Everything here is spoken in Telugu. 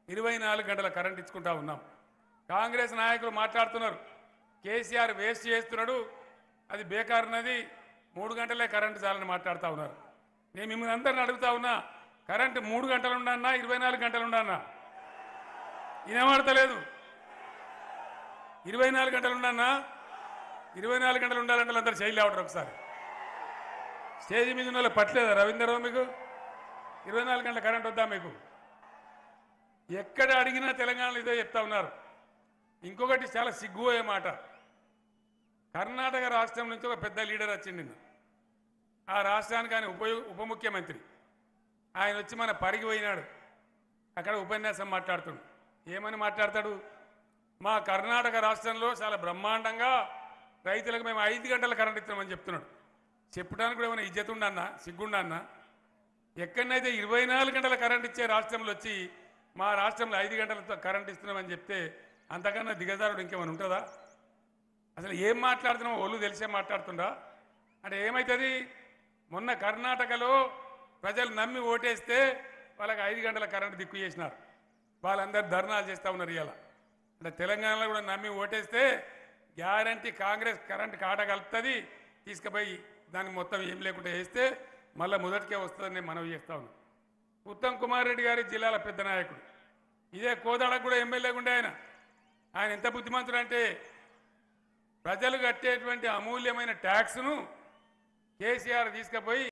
ఇరవై నాలుగు గంటల కరెంట్ ఇచ్చుకుంటా ఉన్నాం కాంగ్రెస్ నాయకులు మాట్లాడుతున్నారు కేసీఆర్ వేస్ట్ చేస్తున్నాడు అది బేకారున్నది మూడు గంటలే కరెంటు చాలని మాట్లాడుతూ ఉన్నారు నేను మిమ్మల్ని అందరిని అడుగుతా ఉన్నా కరెంటు మూడు గంటలు ఉండన్నా ఇరవై నాలుగు గంటలు ఉండన్నా వినబడతలేదు ఇరవై నాలుగు గంటలు ఉండన్నా ఇరవై నాలుగు గంటలు ఉండాలంటే అందరు శైలి అవటరు ఒకసారి స్టేజ్ మీద ఉన్న వాళ్ళు పట్టలేదా రవీంద్రరావు మీకు ఇరవై నాలుగు గంటల కరెంట్ వద్దా మీకు ఎక్కడ అడిగినా తెలంగాణలో ఇదే చెప్తా ఉన్నారు ఇంకొకటి చాలా సిగ్గుపోయే మాట కర్ణాటక రాష్ట్రం నుంచి ఒక పెద్ద లీడర్ వచ్చింది నిన్న ఆ రాష్ట్రానికి ఆయన ఉప ఉప ముఖ్యమంత్రి ఆయన వచ్చి మన పరిగి పోయినాడు అక్కడ ఉపన్యాసం మాట్లాడుతుండు ఏమని మాట్లాడతాడు మా కర్ణాటక రాష్ట్రంలో చాలా బ్రహ్మాండంగా రైతులకు మేము ఐదు గంటల కరెంట్ ఇస్తున్నామని చెప్తున్నాడు చెప్పడానికి కూడా ఏమైనా ఇజ్జత్ ఉండన్నా సిగ్గుండన్నా ఎక్కడనైతే ఇరవై నాలుగు గంటల కరెంట్ ఇచ్చే రాష్ట్రంలో వచ్చి మా రాష్ట్రంలో ఐదు గంటలతో కరెంట్ ఇస్తున్నామని చెప్తే అంతకన్నా దిగజారుడు ఇంకేమైనా ఉంటుందా అసలు ఏం మాట్లాడుతున్నామో ఒళ్ళు తెలిసే మాట్లాడుతుండా అంటే ఏమవుతుంది మొన్న కర్ణాటకలో ప్రజలు నమ్మి ఓటేస్తే వాళ్ళకి ఐదు గంటల కరెంట్ దిక్కు చేసినారు వాళ్ళందరూ ధర్నాలు చేస్తూ ఉన్నారు ఇవాళ అంటే తెలంగాణలో కూడా నమ్మి ఓటేస్తే గ్యారంటీ కాంగ్రెస్ కరెంట్ కాట కలుపుతుంది తీసుకుపోయి దానికి మొత్తం ఏం లేకుండా వేస్తే మళ్ళీ మొదటికే వస్తుందని నేను మనవి చేస్తా ఉన్నాను ఉత్తమ్ కుమార్ రెడ్డి గారి జిల్లాల పెద్ద నాయకుడు ఇదే కోదాడకు కూడా ఎమ్మెల్యేగా ఉండే ఆయన ఆయన ఎంత బుద్ధిమంతుడు అంటే ప్రజలు కట్టేటువంటి అమూల్యమైన ట్యాక్స్ను కేసీఆర్ తీసుకుపోయి